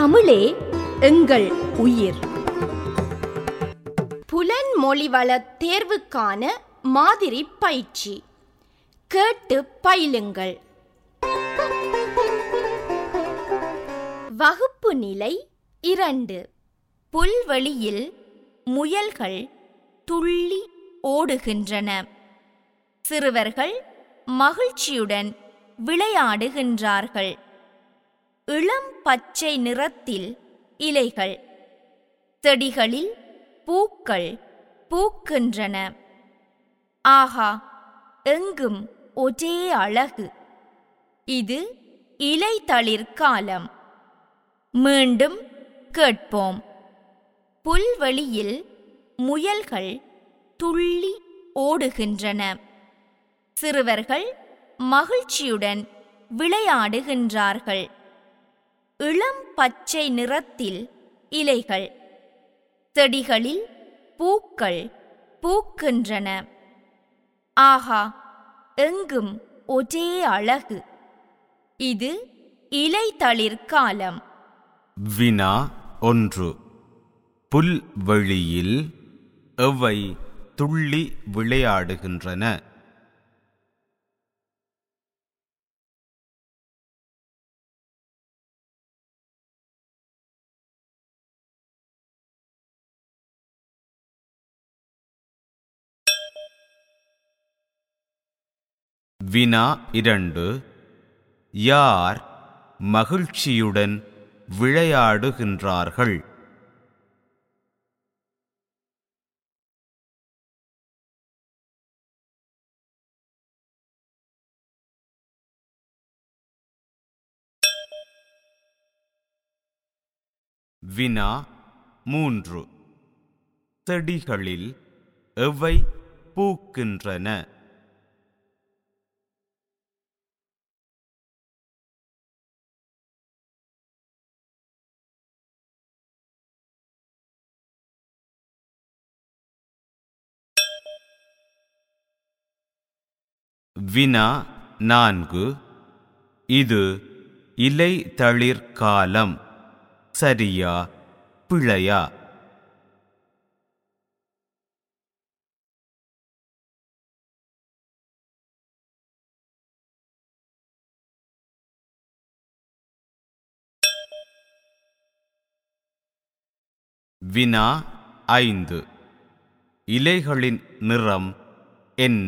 தமிழே எங்கள் உயிர் புலன் மொழிவள தேர்வுக்கான மாதிரி பயிற்சி கேட்டு பயிலுங்கள் வகுப்பு நிலை இரண்டு புல்வெளியில் முயல்கள் துள்ளி ஓடுகின்றன சிறுவர்கள் மகிழ்ச்சியுடன் விளையாடுகின்றார்கள் இளம் பச்சை நிறத்தில் இலைகள் செடிகளில் பூக்கள் பூக்கின்றன ஆஹா எங்கும் ஒரே அழகு இது இலைத்தளிர் காலம் மீண்டும் கேட்போம் புல்வெளியில் முயல்கள் துள்ளி ஓடுகின்றன சிறுவர்கள் மகிழ்ச்சியுடன் விளையாடுகின்றார்கள் இளம் பச்சை நிறத்தில் இலைகள் செடிகளில் பூக்கள் பூக்கின்றன ஆஹா எங்கும் ஒரே அழகு இது இலைத்தளிர் காலம் வினா ஒன்று புல்வெளியில் எவை துள்ளி விளையாடுகின்றன வினா இரண்டு யார் மகிழ்ச்சியுடன் விளையாடுகின்றார்கள் வினா மூன்று செடிகளில் எவை பூக்கின்றன வினா நான்கு இது இலை தளிர் காலம் சரியா பிழையா வினா ஐந்து இலைகளின் நிறம் என்ன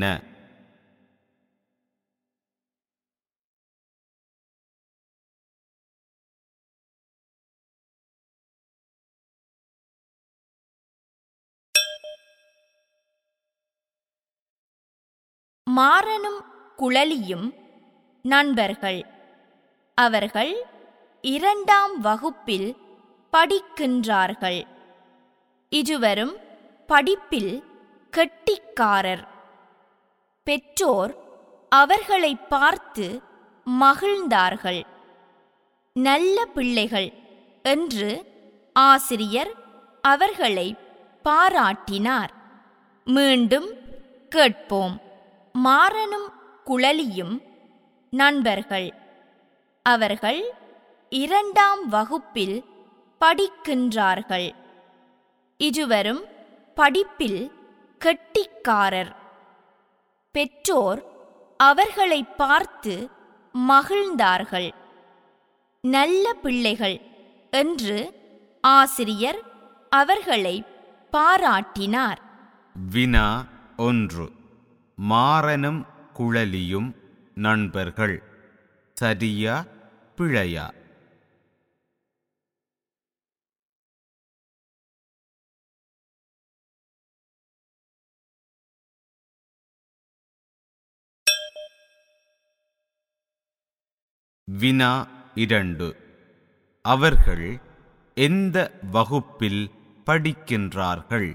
மாறனும் குழலியும் நண்பர்கள் அவர்கள் இரண்டாம் வகுப்பில் படிக்கின்றார்கள் இருவரும் படிப்பில் கெட்டிக்காரர் பெற்றோர் அவர்களை பார்த்து மகிழ்ந்தார்கள் நல்ல பிள்ளைகள் என்று ஆசிரியர் அவர்களை பாராட்டினார் மீண்டும் கேட்போம் மாறனும் குழலியும் நண்பர்கள் அவர்கள் இரண்டாம் வகுப்பில் படிக்கின்றார்கள் இருவரும் படிப்பில் கெட்டிக்காரர் பெற்றோர் அவர்களை பார்த்து மகிழ்ந்தார்கள் நல்ல பிள்ளைகள் என்று ஆசிரியர் அவர்களை பாராட்டினார் வினா ஒன்று மாறனும் குழலியும் நண்பர்கள் சரியா பிழையா வினா இரண்டு அவர்கள் எந்த வகுப்பில் படிக்கின்றார்கள்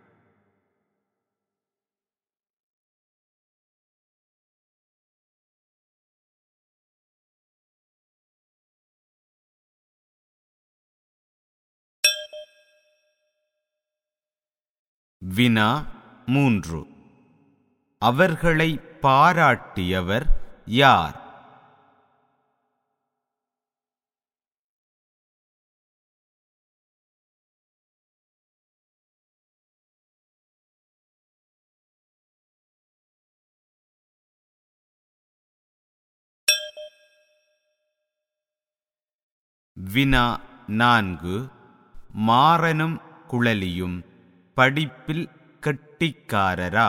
வினா மூன்று அவர்களை பாராட்டியவர் யார் வினா நான்கு மாறனும் குழலியும் படிப்பில் கெட்டிக்காரரா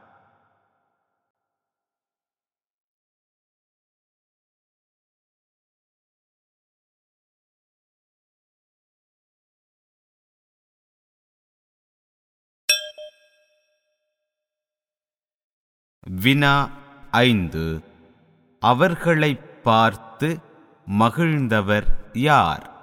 வினா ஐந்து அவர்களைப் பார்த்து மகிழ்ந்தவர் யார்